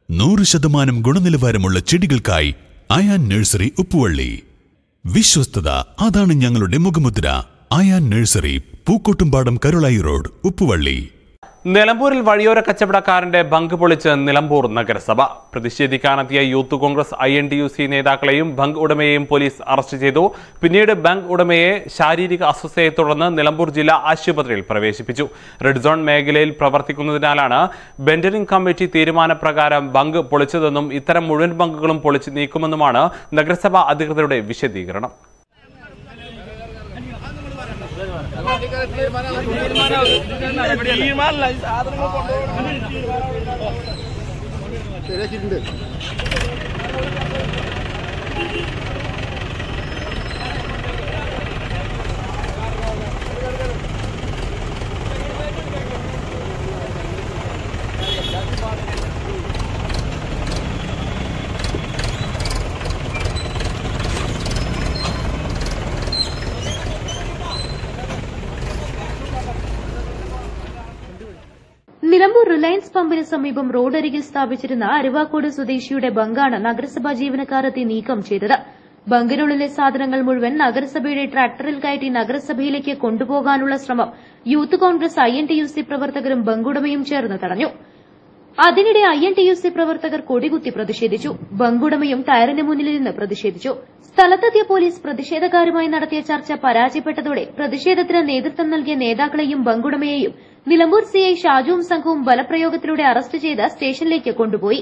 നൂറ് ശതമാനം ഗുണനിലവാരമുള്ള ചെടികൾക്കായി അയാൻ നഴ്സറി ഉപ്പുവള്ളി വിശ്വസ്തത അതാണ് ഞങ്ങളുടെ മുഖമുദ്ര അയാൻ നഴ്സറി പൂക്കോട്ടുംപാടം കരുളായി റോഡ് ഉപ്പുവള്ളി നിലമ്പൂരിൽ വഴിയോര കച്ചവടക്കാരന്റെ ബങ്ക് പൊളിച്ച് നിലമ്പൂർ നഗരസഭ പ്രതിഷേധിക്കാനെത്തിയ youth Congress I N T U C നേതാക്കളെയും ബങ്ക് ഉടമയെയും പോലീസ് അറസ്റ്റ് ചെയ്തു പിന്നീട് ബങ്ക് ഉടമയെ ശാരീരിക അസ്വസ്ഥയെ തുടർന്ന് നിലമ്പൂർ ജില്ലാ ആശുപത്രിയിൽ പ്രവേശിപ്പിച്ചു റെഡ് സോൺ മേഖലയിൽ പ്രവർത്തിക്കുന്നതിനാലാണ് ബെൻഡറിംഗ് കമ്മിറ്റി തീരുമാനപ്രകാരം ബങ്ക് പൊളിച്ചതെന്നും ഇത്തരം മുഴുവൻ ബങ്കുകളും പൊളിച്ച് നീക്കുമെന്നുമാണ് നഗരസഭാ അധികൃതരുടെ വിശദീകരണം നിലമ്പൂർ റിലയൻസ് പമ്പിന് സമീപം റോഡരികിൽ സ്ഥാപിച്ചിരുന്ന അരുവാക്കോട് സ്വദേശിയുടെ ബങ്കാണ് നഗരസഭാ ജീവനക്കാർ എത്തി നീക്കം ചെയ്തത് ബങ്കിനുള്ളിലെ സാധനങ്ങൾ മുഴുവൻ നഗരസഭയുടെ ട്രാക്ടറിൽ കയറ്റി നഗരസഭയിലേക്ക് കൊണ്ടുപോകാനുള്ള ശ്രമം youth Congress I N T U C പ്രവർത്തകരും ബങ്കുടമയും ചേർന്ന് തടഞ്ഞു അതിനിടെ I N T U C പ്രവർത്തകർ കൊടികുത്തി പ്രതിഷേധിച്ചു ബങ്കുടമയും ടയറിന് മുന്നിൽ നിന്ന് പ്രതിഷേധിച്ചു സ്ഥലത്തെത്തിയ പോലീസ് പ്രതിഷേധക്കാരുമായി നടത്തിയ ചർച്ച പരാജയപ്പെട്ടതോടെ പ്രതിഷേധത്തിന് നേതൃത്വം നൽകിയ നേതാക്കളെയും ബങ്കുടമയെയും നിലമ്പൂർ സിഐ ഷാജുവും സംഘവും ബലപ്രയോഗത്തിലൂടെ അറസ്റ്റ് ചെയ്ത് സ്റ്റേഷനിലേക്ക് കൊണ്ടുപോയി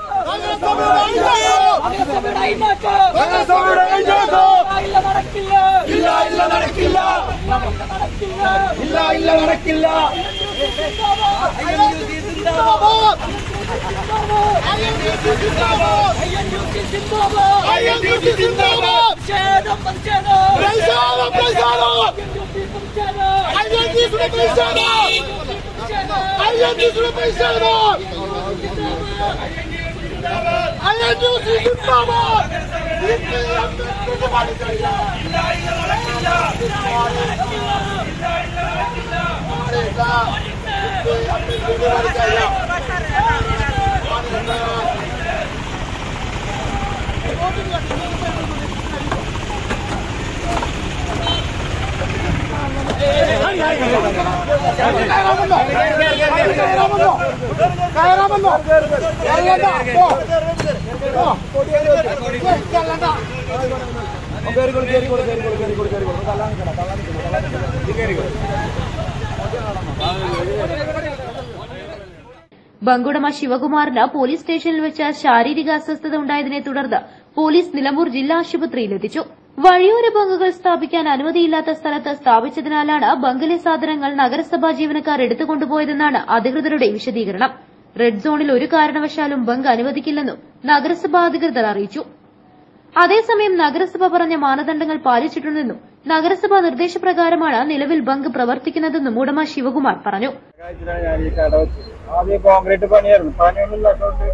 ബങ്കുടമ ശിവകുമാറിന് പോലീസ് സ്റ്റേഷനിൽ വെച്ച് ശാരീരിക അസ്വസ്ഥത ഉണ്ടായതിനെ തുടർന്ന് പോലീസ് നിലമ്പൂർ ജില്ലാ ആശുപത്രിയിൽ എത്തിച്ചു വഴിയോര ബങ്കുകൾ സ്ഥാപിക്കാൻ അനുമതിയില്ലാത്ത സ്ഥലത്ത് സ്ഥാപിച്ചതിനാലാണ് ബങ്കിലെ സാധനങ്ങൾ നഗരസഭാ ജീവനക്കാർ എടുത്തുകൊണ്ടുപോയതെന്നാണ് അധികൃതരുടെ വിശദീകരണം റെഡ് സോണിൽ ഒരു കാരണവശാലും ബങ്ക് അനുവദിക്കില്ലെന്നും നഗരസഭാ അധികൃതർ അറിയിച്ചു അതേസമയം നഗരസഭ പറഞ്ഞ മാനദണ്ഡങ്ങൾ പാലിച്ചിട്ടുണ്ടെന്നും നഗരസഭാ നിർദ്ദേശപ്രകാരമാണ് നിലവിൽ ബങ്ക് പ്രവർത്തിക്കുന്നതെന്നും ഉടമ ശിവകുമാർ പറഞ്ഞു സഹായിച്ചിട്ടാണ് ഞാൻ ഈ കട വെച്ചത് ആദ്യം കോൺക്രീറ്റ് പണിയായിരുന്നു പണിയൊന്നും ഇല്ലാത്തതുകൊണ്ട്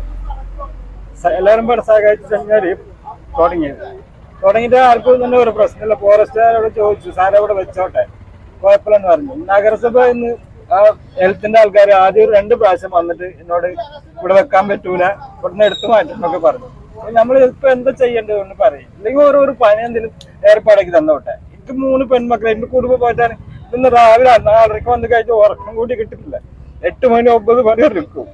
സ- എല്ലാവരും കൂടെ സഹായിച്ചു കഴിഞ്ഞാൽ തുടങ്ങിയത് തുടങ്ങിയിട്ട് ആർക്കും തന്നെ ഒരു പ്രശ്നമില്ല ഫോറസ്റ്റുകാരോട് ചോദിച്ചു സാറെ ഇവിടെ വെച്ചോട്ടെ കുഴപ്പമില്ലെന്ന് പറഞ്ഞു നഗരസഭ ഇന്ന് ആ ഹെൽത്തിന്റെ ആൾക്കാർ ആദ്യം ഒരു രണ്ട് പ്രാവശ്യം വന്നിട്ട് എന്നോട് ഇവിടെ വെക്കാൻ പറ്റൂല ഇവിടുന്ന് എടുത്തു മാറ്റും എന്നൊക്കെ പറഞ്ഞു നമ്മൾ ഇപ്പൊ എന്താ ചെയ്യേണ്ടതെന്ന് പറയും അല്ലെങ്കിൽ ഓരോ ഒരു പണി എന്തെങ്കിലും ഏർപ്പാടാക്കി തന്നോട്ടെ എനിക്ക് മൂന്ന് പെൺമക്കൾ എന്റെ കുടുംബം പോയിട്ടാണ് ഇന്ന് രാവിലെ നാലരക്ക് വന്ന് കഴിച്ച് ഉറക്കം കൂടി കിട്ടിട്ടില്ല എട്ട് മണി ഒമ്പത് മണി വരെ നിൽക്കും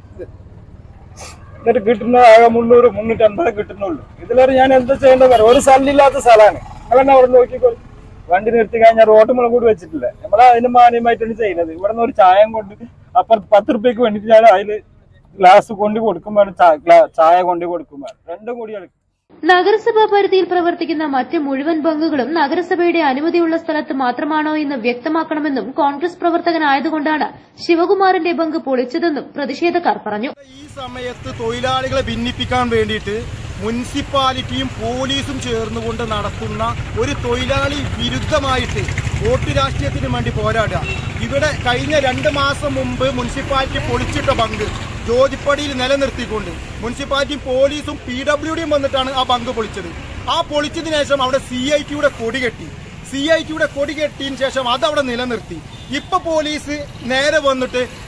എന്നിട്ട് കിട്ടുന്ന ആകെ മുന്നൂറ് മുന്നൂറ്റി അൻപത് കിട്ടുന്നുള്ളൂ ഇതിലേറെ ഞാൻ എന്താ ചെയ്യേണ്ടത് പറയാം ഒരു സ്ഥലമില്ലാത്ത സ്ഥലമാണ് നിങ്ങളെന്നെ അവിടെ നോക്കിക്കോ വണ്ടി നിർത്തി കഴിഞ്ഞാൽ റോഡ് മുളക് കൂടി വെച്ചിട്ടില്ല നമ്മൾ അതിന് മാന്യമായിട്ടാണ് ചെയ്യുന്നത് ഇവിടെ നിന്ന് ഒരു ചായം കൊണ്ട് അപ്പുറം പത്ത് റുപ്യക്ക് വേണ്ടിയിട്ട് ഞാൻ അതില് ഗ്ലാസ് കൊണ്ട് കൊടുക്കുമ്പോൾ ചായ കൊണ്ട് കൊടുക്കുമ്പോൾ രണ്ടും കൂടി എടുക്കും നഗരസഭാ പരിധിയിൽ പ്രവർത്തിക്കുന്ന മറ്റ് മുഴുവൻ ബങ്കുകളും നഗരസഭയുടെ അനുമതിയുള്ള സ്ഥലത്ത് മാത്രമാണോ എന്ന് വ്യക്തമാക്കണമെന്നും കോൺഗ്രസ് പ്രവർത്തകനായതുകൊണ്ടാണ് ശിവകുമാറിന്റെ ബങ്ക് പൊളിച്ചതെന്നും പ്രതിഷേധക്കാർ പറഞ്ഞു ഈ സമയത്ത് തൊഴിലാളികളെ ഭിന്നിപ്പിക്കാൻ വേണ്ടിയിട്ട് മുനിസിപ്പാലിറ്റിയും പോലീസും ചേർന്നുകൊണ്ട് നടത്തുന്ന ഒരു തൊഴിലാളി വിരുദ്ധമായിട്ട് വോട്ട് രാഷ്ട്രീയത്തിന് വേണ്ടി പോരാടുക ഇവിടെ കഴിഞ്ഞ രണ്ട് മാസം മുമ്പ് മുനിസിപ്പാലിറ്റി പൊളിച്ചിട്ട ബങ്ക് ജോതിപ്പടിയിൽ നിലനിർത്തിക്കൊണ്ട് മുനിസിപ്പാലിറ്റിയും പോലീസും പി ഡബ്ല്യു ഡിയും വന്നിട്ടാണ് ആ ബങ്ക് പൊളിച്ചത് ആ പൊളിച്ചതിന് ശേഷം അവിടെ സി ഐ ടിയുടെ കൊടി കെട്ടി സി ഐ ടിയുടെ കൊടി കെട്ടിയതിന് ശേഷം അതവിടെ നിലനിർത്തി ഇപ്പൊ പോലീസ് നേരെ വന്നിട്ട്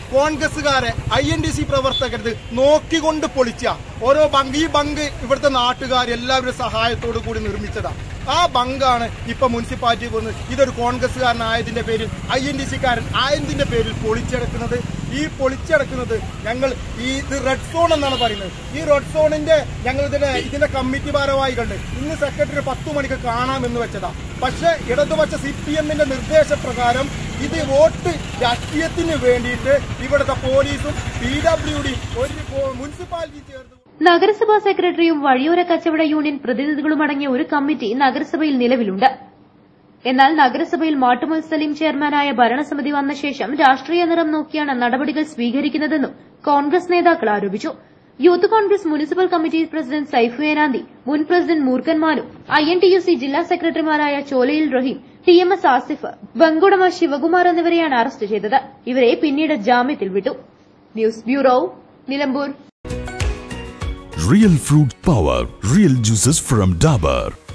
കോൺഗ്രസുകാരെ ഐ എൻ ഡി സി പ്രവർത്തകരത് നോക്കിക്കൊണ്ട് പൊളിച്ച ഓരോ ബങ്ക് ഈ ബങ്ക് ഇവിടുത്തെ നാട്ടുകാർ എല്ലാവരും സഹായത്തോടു കൂടി നിർമ്മിച്ചതാ ആ ബങ്കാണ് ഇപ്പൊ മുനിസിപ്പാലിറ്റി പോകുന്നത് ഇതൊരു കോൺഗ്രസ്സുകാരനായതിന്റെ പേരിൽ ഐ എൻ ഡി സിക്കാരൻ ആയതിന്റെ പേരിൽ പൊളിച്ചെടുക്കുന്നത് ഈ പൊളിച്ചെടുക്കുന്നത് ഞങ്ങൾ ഈ ഇത് റെഡ് സോൺ എന്നാണ് പറയുന്നത് ഈ റെഡ് സോണിന്റെ ഞങ്ങൾ ഇതിന്റെ ഇതിന്റെ കമ്മിറ്റി ഭാരവാഹി കണ്ട് ഇന്ന് സെക്രട്ടറി പത്തു മണിക്ക് കാണാമെന്ന് വെച്ചതാ പക്ഷെ ഇടതുപക്ഷ സി പി എമ്മിന്റെ നിർദ്ദേശപ്രകാരം ഇത് വോട്ട് രാഷ്ട്രീയത്തിന് വേണ്ടിയിട്ട് ഇവിടുത്തെ പോലീസും പി ഡബ്ല്യു ഡി ഒരു പോ- മുനിസിപ്പാലിറ്റി ചേർന്ന് നഗരസഭാ സെക്രട്ടറിയും വഴിയോര കച്ചവട യൂണിയൻ പ്രതിനിധികളും അടങ്ങിയ ഒരു കമ്മിറ്റി നഗരസഭയിൽ നിലവിലുണ്ട് എന്നാൽ നഗരസഭയിൽ മാട്ടുമൽ സലീം ചെയർമാനായ ഭരണസമിതി വന്ന ശേഷം രാഷ്ട്രീയ നിറം നോക്കിയാണ് നടപടികൾ സ്വീകരിക്കുന്നതെന്നും കോൺഗ്രസ് നേതാക്കൾ ആരോപിച്ചു youth Congress municipal committee president Saifu Enanthi മുൻ president Moorkhan Manu I N T U C ജില്ലാ സെക്രട്ടറിമാരായ ചോലയിൽ Raheem T M S Asif ബങ്കുടമ ശിവകുമാർ എന്നിവരെയാണ് അറസ്റ്റ് ചെയ്തത് ഇവരെ പിന്നീട് ജാമ്യത്തിൽ വിട്ടു news bureau Nilambur Real fruit power, real juices from Dabur.